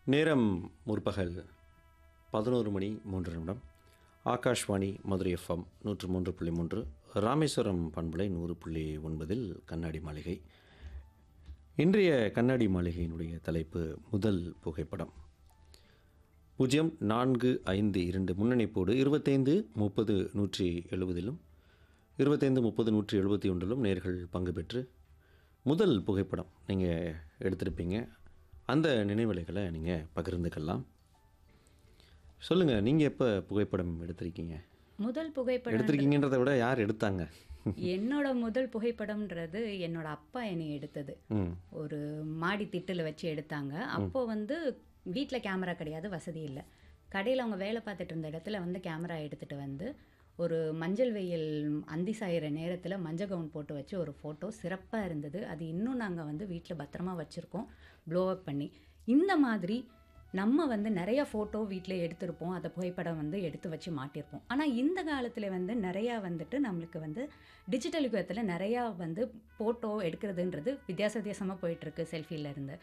நேரம் முற்பகல் பதினோரு மணி மூன்று நிமிடம் ஆகாஷ்வாணி மதுரை எஃப்எம் நூற்று மூன்று புள்ளி மூன்று ராமேஸ்வரம் பண்பலை நூறு புள்ளி ஒன்பதில் கண்ணாடி மாளிகை இன்றைய கண்ணாடி மாளிகையினுடைய தலைப்பு முதல் புகைப்படம் பூஜ்ஜியம் நான்கு ஐந்து இரண்டு முன்னணிப்போடு இருபத்தைந்து முப்பது நூற்றி எழுபதிலும் இருபத்தைந்து முப்பது நூற்றி எழுபத்தி ஒன்றிலும் நேர்கள் பங்கு பெற்று முதல் புகைப்படம் நீங்கள் எடுத்திருப்பீங்க அந்த நினைவலைகளை நீங்கள் பகிர்ந்துக்கலாம் சொல்லுங்கள் நீங்கள் எப்போ புகைப்படம் எடுத்திருக்கீங்க முதல் புகைப்படம் எடுத்திருக்கீங்கன்றதை விட யார் எடுத்தாங்க என்னோட முதல் புகைப்படம்ன்றது என்னோட அப்பா என்னை எடுத்தது ம் ஒரு மாடி திட்டில் வச்சு எடுத்தாங்க அப்போ வந்து வீட்டில் கேமரா கிடையாது வசதி இல்லை கடையில் அவங்க வேலை பார்த்துட்டு இருந்த இடத்துல வந்து கேமரா எடுத்துகிட்டு வந்து ஒரு மஞ்சள் வெயில் அந்தி சாயிற நேரத்தில் மஞ்சள் கவுன் போட்டு வச்சு ஒரு ஃபோட்டோ சிறப்பாக இருந்தது அது இன்னும் நாங்கள் வந்து வீட்டில் பத்திரமா வச்சுருக்கோம் ப்ளோ அப் பண்ணி இந்த மாதிரி நம்ம வந்து நிறைய ஃபோட்டோ வீட்டில் எடுத்திருப்போம் அதை புகைப்படம் வந்து எடுத்து வச்சு மாட்டியிருப்போம் ஆனால் இந்த காலத்தில் வந்து நிறையா வந்துட்டு நம்மளுக்கு வந்து டிஜிட்டல் யுகத்தில் நிறையா வந்து ஃபோட்டோ எடுக்கிறதுன்றது வித்தியாச வித்தியாசமாக போயிட்டுருக்கு செல்ஃபியில் இருந்து